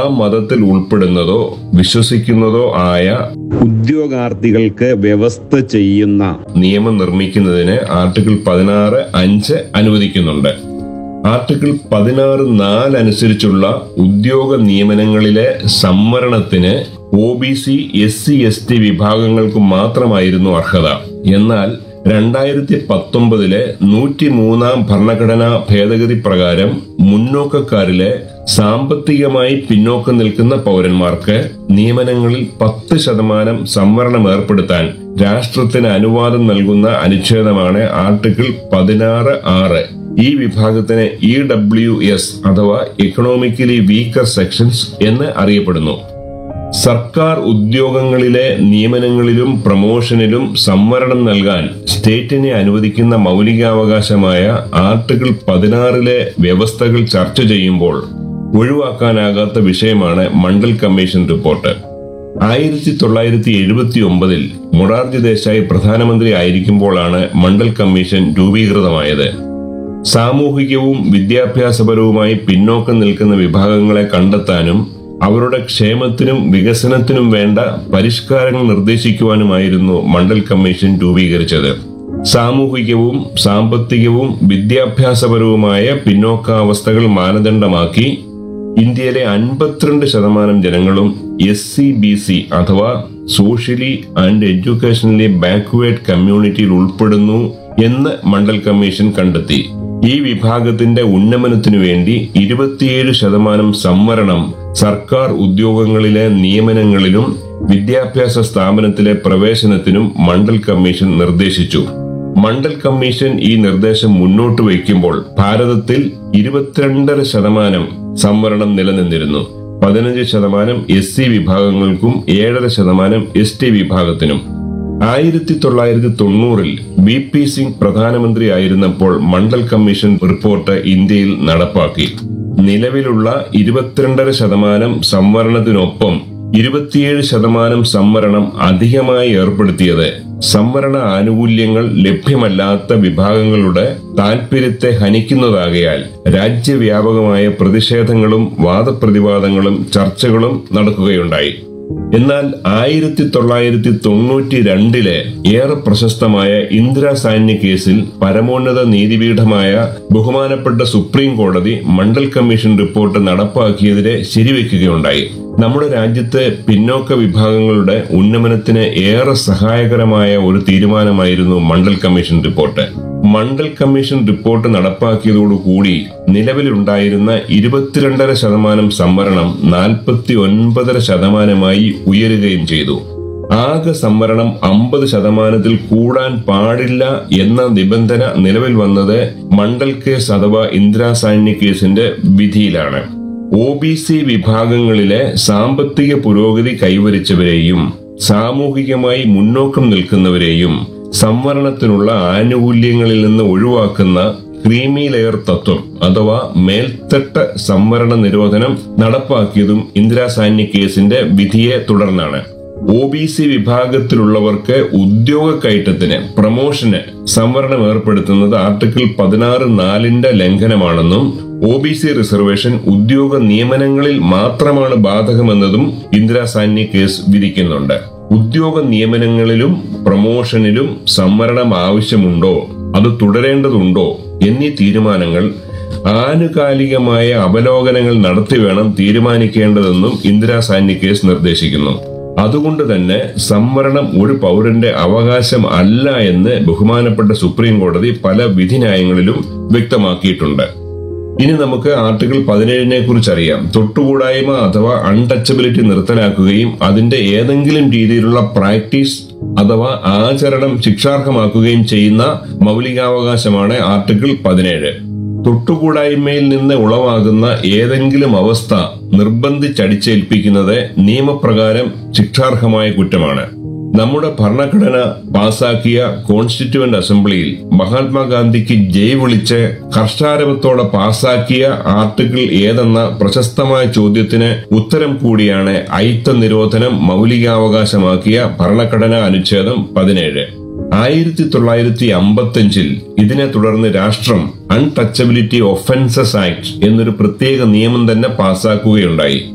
മതത്തിൽ ഉൾപ്പെടുന്നതോ വിശ്വസിക്കുന്നതോ ആയ ഉദ്യോഗാർത്ഥികൾക്ക് വ്യവസ്ഥ ചെയ്യുന്ന നിയമം നിർമ്മിക്കുന്നതിന് ആർട്ടിക്കിൾ പതിനാറ് അഞ്ച് അനുവദിക്കുന്നുണ്ട് ആർട്ടിക്കിൾ പതിനാറ് നാല് അനുസരിച്ചുള്ള ഉദ്യോഗ നിയമനങ്ങളിലെ സംവരണത്തിന് O B C S C S T വിഭാഗങ്ങൾക്ക് മാത്രമായിരുന്നു അർഹത എന്നാൽ രണ്ടായിരത്തി പത്തൊമ്പതിലെ നൂറ്റി മൂന്നാം ഭരണഘടനാ ഭേദഗതി പ്രകാരം മുന്നോക്കക്കാരിലെ സാമ്പത്തികമായി പിന്നോക്കം നിൽക്കുന്ന പൗരന്മാർക്ക് നിയമനങ്ങളിൽ പത്ത് ശതമാനം സംവരണം ഏർപ്പെടുത്താൻ രാഷ്ട്രത്തിന് അനുവാദം നൽകുന്ന അനുച്ഛേദമാണ് ആർട്ടിക്കിൾ പതിനാറ് ആറ് ഈ വിഭാഗത്തിന് ഇ ഡബ്ല്യു എസ് അഥവാ എക്കണോമിക്കലി വീക്കർ സെക്ഷൻസ് എന്ന് അറിയപ്പെടുന്നു സർക്കാർ ഉദ്യോഗങ്ങളിലെ നിയമനങ്ങളിലും പ്രമോഷനിലും സംവരണം നൽകാൻ സ്റ്റേറ്റിനെ അനുവദിക്കുന്ന മൗലികാവകാശമായ ആർട്ടിക്കിൾ പതിനാറിലെ വ്യവസ്ഥകൾ ചർച്ച ചെയ്യുമ്പോൾ ഒഴിവാക്കാനാകാത്ത വിഷയമാണ് മണ്ഡൽ കമ്മീഷൻ റിപ്പോർട്ട് ആയിരത്തി തൊള്ളായിരത്തി എഴുപത്തി ഒമ്പതിൽ മൊറാർജി ദേശായി പ്രധാനമന്ത്രി ആയിരിക്കുമ്പോഴാണ് മണ്ഡൽ കമ്മീഷൻ രൂപീകൃതമായത് സാമൂഹികവും വിദ്യാഭ്യാസപരവുമായി പിന്നോക്കം നിൽക്കുന്ന വിഭാഗങ്ങളെ കണ്ടെത്താനും അവരുടെ ക്ഷേമത്തിനും വികസനത്തിനും വേണ്ട പരിഷ്കാരങ്ങൾ നിർദ്ദേശിക്കുവാനുമായിരുന്നു മണ്ഡൽ കമ്മീഷൻ രൂപീകരിച്ചത് സാമൂഹികവും സാമ്പത്തികവും വിദ്യാഭ്യാസപരവുമായ പിന്നോക്കാവസ്ഥകൾ മാനദണ്ഡമാക്കി ഇന്ത്യയിലെ അൻപത്തിരണ്ട് ശതമാനം ജനങ്ങളും എസ് സി ബി സി അഥവാ സോഷ്യലി ആൻഡ് എഡ്യൂക്കേഷണലി ബാക്ക്വേർഡ് കമ്മ്യൂണിറ്റിയിൽ ഉൾപ്പെടുന്നു എന്ന് മണ്ഡൽ കമ്മീഷൻ കണ്ടെത്തി ഈ വിഭാഗത്തിന്റെ ഉന്നമനത്തിനു വേണ്ടി ഇരുപത്തിയേഴ് ശതമാനം സംവരണം സർക്കാർ ഉദ്യോഗങ്ങളിലെ നിയമനങ്ങളിലും വിദ്യാഭ്യാസ സ്ഥാപനത്തിലെ പ്രവേശനത്തിനും മണ്ഡൽ കമ്മീഷൻ നിർദ്ദേശിച്ചു മണ്ഡൽ കമ്മീഷൻ ഈ നിർദ്ദേശം മുന്നോട്ട് വയ്ക്കുമ്പോൾ ഭാരതത്തിൽ ഇരുപത്തിരണ്ടര ശതമാനം സംവരണം നിലനിന്നിരുന്നു പതിനഞ്ച് ശതമാനം എസ് സി വിഭാഗങ്ങൾക്കും ഏഴര ശതമാനം എസ് ടി വിഭാഗത്തിനും ആയിരത്തി തൊള്ളായിരത്തി തൊണ്ണൂറിൽ വി പി സിംഗ് പ്രധാനമന്ത്രിയായിരുന്നപ്പോൾ മണ്ഡൽ കമ്മീഷൻ റിപ്പോർട്ട് ഇന്ത്യയിൽ നടപ്പാക്കി നിലവിലുള്ള ഇരുപത്തിരണ്ടര ശതമാനം സംവരണത്തിനൊപ്പം ഇരുപത്തിയേഴ് ശതമാനം സംവരണം അധികമായി ഏർപ്പെടുത്തിയത് സംവരണ ആനുകൂല്യങ്ങൾ ലഭ്യമല്ലാത്ത വിഭാഗങ്ങളുടെ താൽപര്യത്തെ ഹനിക്കുന്നതാകയാൽ രാജ്യവ്യാപകമായ പ്രതിഷേധങ്ങളും വാദപ്രതിവാദങ്ങളും ചർച്ചകളും നടക്കുകയുണ്ടായി എന്നാൽ ആയിരത്തി തൊള്ളായിരത്തി തൊണ്ണൂറ്റി രണ്ടിലെ ഏറെ പ്രശസ്തമായ ഇന്ദിരാ സാന്യ കേസിൽ പരമോന്നത നീതിപീഠമായ ബഹുമാനപ്പെട്ട സുപ്രീം കോടതി മണ്ഡൽ കമ്മീഷൻ റിപ്പോർട്ട് നടപ്പാക്കിയതിനെ ശരിവെക്കുകയുണ്ടായി നമ്മുടെ രാജ്യത്തെ പിന്നോക്ക വിഭാഗങ്ങളുടെ ഉന്നമനത്തിന് ഏറെ സഹായകരമായ ഒരു തീരുമാനമായിരുന്നു Mandal commission report Mandal commission report നടപ്പാക്കിയതോടുകൂടി നിലവിലുണ്ടായിരുന്ന ഇരുപത്തിരണ്ടര ശതമാനം സംവരണം നാൽപ്പത്തി ഒൻപതര ശതമാനമായി ഉയരുകയും ചെയ്തു ആകെ സംവരണം അമ്പത് ശതമാനത്തിൽ കൂടാൻ പാടില്ല എന്ന നിബന്ധന നിലവിൽ വന്നത് മണ്ഡൽ കേസ് അഥവാ ഇന്ദിരാ സാന്യ കേസിന്റെ വിധിയിലാണ് ഒ ബി സി വിഭാഗങ്ങളിലെ സാമ്പത്തിക പുരോഗതി കൈവരിച്ചവരെയും സാമൂഹികമായി മുന്നോക്കം നിൽക്കുന്നവരെയും സംവരണത്തിനുള്ള ആനുകൂല്യങ്ങളിൽ നിന്ന് ഒഴിവാക്കുന്ന ക്രീമി ലെയർ തത്വം അഥവാ മേൽത്തട്ട സംവരണ നിരോധനം നടപ്പാക്കിയതും ഇന്ദിരാ സാന്യ കേസിന്റെ വിധിയെ തുടർന്നാണ് ഒ ബി സി വിഭാഗത്തിലുള്ളവർക്ക് ഉദ്യോഗ കയറ്റത്തിന് പ്രമോഷന് സംവരണം ഏർപ്പെടുത്തുന്നത് ആർട്ടിക്കിൾ പതിനാറ് നാലിന്റെ ലംഘനമാണെന്നും ഒ ബി സി റിസർവേഷൻ ഉദ്യോഗ നിയമനങ്ങളിൽ മാത്രമാണ് ബാധകമെന്നതും ഇന്ദിരാ സാന്യ കേസ് വിധിക്കുന്നുണ്ട് ഉദ്യോഗ നിയമനങ്ങളിലും പ്രമോഷനിലും സംവരണം ആവശ്യമുണ്ടോ അത് തുടരേണ്ടതുണ്ടോ എന്നീ തീരുമാനങ്ങൾ ആനുകാലികമായ അവലോകനങ്ങൾ നടത്തി വേണം തീരുമാനിക്കേണ്ടതെന്നും ഇന്ദിരാ സാന്യ കേസ് നിർദ്ദേശിക്കുന്നു അതുകൊണ്ട് തന്നെ സംവരണം ഒരു പൗരന്റെ അവകാശം അല്ല എന്ന് ബഹുമാനപ്പെട്ട സുപ്രീം കോടതി പല വിധിന്യായങ്ങളിലും വ്യക്തമാക്കിയിട്ടുണ്ട് ഇനി നമുക്ക് ആർട്ടിക്കിൾ പതിനേഴിനെ കുറിച്ച് അറിയാം തൊട്ടുകൂടായ്മ അഥവാ അൺടച്ചബിലിറ്റി നിർത്തലാക്കുകയും അതിന്റെ ഏതെങ്കിലും രീതിയിലുള്ള പ്രാക്ടീസ് അഥവാ ആചരണം ശിക്ഷാർഹമാക്കുകയും ചെയ്യുന്ന മൗലികാവകാശമാണ് ആർട്ടിക്കിൾ പതിനേഴ് തൊട്ടുകൂടായ്മയിൽ നിന്ന് ഉളവാകുന്ന ഏതെങ്കിലും അവസ്ഥ നിർബന്ധിച്ചടിച്ചേൽപ്പിക്കുന്നത് നിയമപ്രകാരം ശിക്ഷാർഹമായ കുറ്റമാണ് നമ്മുടെ ഭരണഘടന പാസാക്കിയ കോൺസ്റ്റിറ്റ്യൂവന്റ് അസംബ്ലിയിൽ മഹാത്മാഗാന്ധിക്ക് ജയ് വിളിച്ച് ഹർഷാരവത്തോടെ പാസാക്കിയ ആർട്ടിക്കിൾ ഏതെന്ന പ്രശസ്തമായ ചോദ്യത്തിന് ഉത്തരം കൂടിയാണ് അയിത്ത നിരോധനം മൗലികാവകാശമാക്കിയ ഭരണഘടനാ അനുച്ഛേദം പതിനേഴ് ആയിരത്തി തൊള്ളായിരത്തി അമ്പത്തഞ്ചിൽ ഇതിനെ തുടർന്ന് രാഷ്ട്രം അൺടച്ചബിലിറ്റി ഒഫൻസസ് ആക്ട് എന്നൊരു പ്രത്യേക നിയമം തന്നെ പാസാക്കുകയുണ്ടായി